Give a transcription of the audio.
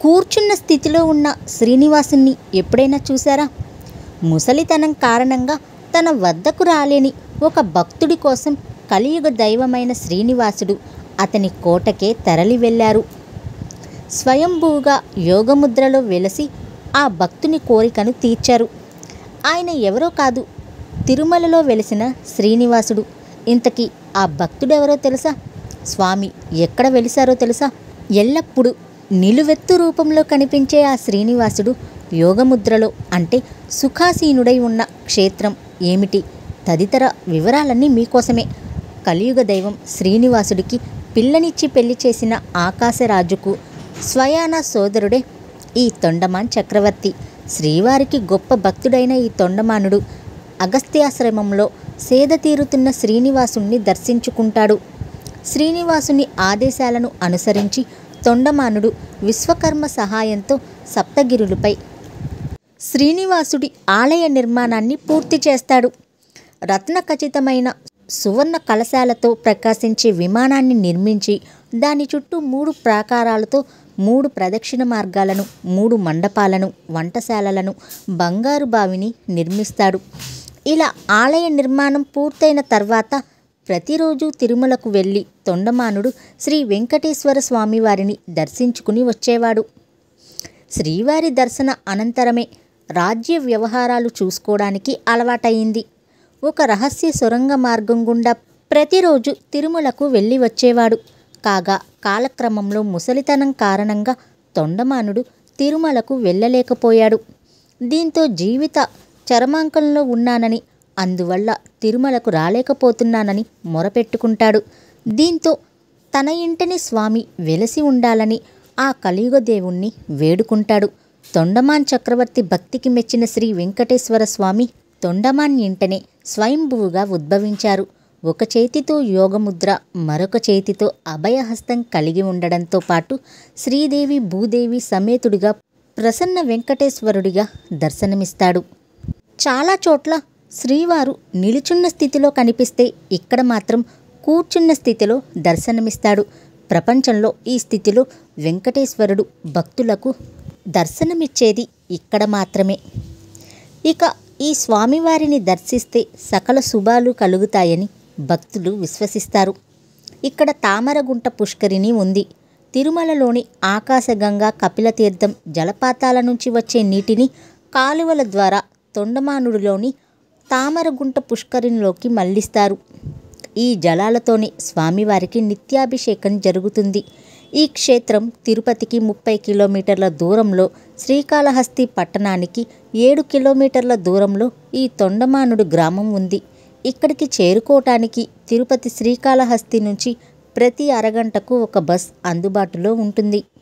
కూర్చున్న స్థితిలో ఉన్న శ్రీనివాసుని ఎప్పుడైనా చూసారా ముసలితనం కారణంగా తన వద్దకు రాలేని ఒక భక్తుడి కోసం కలియుగ దైవమైన శ్రీనివాసుడు అతని కోటకే తరలి వెళ్ళారు స్వయంభూగా యోగముద్రలో వెలసి ఆ భక్తుని కోరికను తీర్చారు ఆయన ఎవరో కాదు తిరుమలలో వెలిసిన శ్రీనివాసుడు ఇంతకీ ఆ భక్తుడెవరో తెలుసా స్వామి ఎక్కడ వెలిసారో తెలుసా ఎల్లప్పుడూ నిలువెత్తు రూపంలో కనిపించే ఆ శ్రీనివాసుడు యోగముద్రలో అంటే సుఖాసీనుడై ఉన్న క్షేత్రం ఏమిటి తదితర వివరాలన్నీ మీకోసమే కలియుగ దైవం శ్రీనివాసుడికి పిల్లనిచ్చి పెళ్లి చేసిన ఆకాశరాజుకు స్వయాన సోదరుడే ఈ తొండమాన్ చక్రవర్తి శ్రీవారికి గొప్ప భక్తుడైన ఈ తొండమానుడు అగస్త్యాశ్రమంలో సేద తీరుతున్న శ్రీనివాసుణ్ణి దర్శించుకుంటాడు శ్రీనివాసుని ఆదేశాలను అనుసరించి తొండమానుడు విశ్వకర్మ సహాయంతో సప్తగిరులపై శ్రీనివాసుడి ఆలయ నిర్మాణాన్ని పూర్తి చేస్తాడు రత్న ఖచ్చితమైన సువర్ణ కలశాలతో ప్రకాశించే విమానాన్ని నిర్మించి దాని చుట్టూ మూడు ప్రాకారాలతో మూడు ప్రదక్షిణ మార్గాలను మూడు మండపాలను వంటశాలలను బంగారు బావిని నిర్మిస్తాడు ఇలా ఆలయ నిర్మాణం పూర్తయిన తర్వాత ప్రతిరోజు తిరుమలకు వెళ్ళి తొండమానుడు శ్రీ వెంకటేశ్వర స్వామివారిని దర్శించుకుని వచ్చేవాడు శ్రీవారి దర్శన అనంతరమే రాజ్య వ్యవహారాలు చూసుకోవడానికి అలవాటయింది ఒక రహస్య సొరంగ మార్గం గుండా ప్రతిరోజు తిరుమలకు వెళ్ళి వచ్చేవాడు కాగా కాలక్రమంలో ముసలితనం కారణంగా తొండమానుడు తిరుమలకు వెళ్ళలేకపోయాడు దీంతో జీవిత చరమాంకంలో ఉన్నానని అందువల్ల తిరుమలకు రాలేకపోతున్నానని మొరపెట్టుకుంటాడు దీంతో తన ఇంటిని స్వామి వెలసి ఉండాలని ఆ కలియుగ దేవుణ్ణి వేడుకుంటాడు తొండమాన్ చక్రవర్తి భక్తికి మెచ్చిన శ్రీ వెంకటేశ్వర స్వామి తొండమాన్ ఇంటనే స్వయంభువుగా ఉద్భవించారు ఒక చేతితో యోగముద్ర మరొక చేతితో అభయహస్తం కలిగి ఉండడంతో పాటు శ్రీదేవి భూదేవి సమేతుడిగా ప్రసన్న వెంకటేశ్వరుడిగా దర్శనమిస్తాడు చాలా చోట్ల శ్రీవారు నిలుచున్న స్థితిలో కనిపిస్తే ఇక్కడ మాత్రం కూర్చున్న స్థితిలో దర్శనమిస్తాడు ప్రపంచంలో ఈ స్థితిలో వెంకటేశ్వరుడు భక్తులకు దర్శనమిచ్చేది ఇక్కడ మాత్రమే ఇక ఈ స్వామివారిని దర్శిస్తే సకల శుభాలు కలుగుతాయని భక్తులు విశ్వసిస్తారు ఇక్కడ తామరగుంట పుష్కరిణి ఉంది తిరుమలలోని ఆకాశగంగా కపిలతీర్థం జలపాతాల నుంచి వచ్చే నీటిని కాలువల ద్వారా తొండమానుడిలోని తామరగుంట పుష్కరిణిలోకి మళ్లిస్తారు ఈ జలాలతోనే స్వామివారికి నిత్యాభిషేకం జరుగుతుంది ఈ క్షేత్రం తిరుపతికి ముప్పై కిలోమీటర్ల దూరంలో శ్రీకాళహస్తి పట్టణానికి ఏడు కిలోమీటర్ల దూరంలో ఈ తొండమానుడు గ్రామం ఉంది ఇక్కడికి చేరుకోవటానికి తిరుపతి శ్రీకాళహస్తి నుంచి ప్రతి అరగంటకు ఒక బస్ అందుబాటులో ఉంటుంది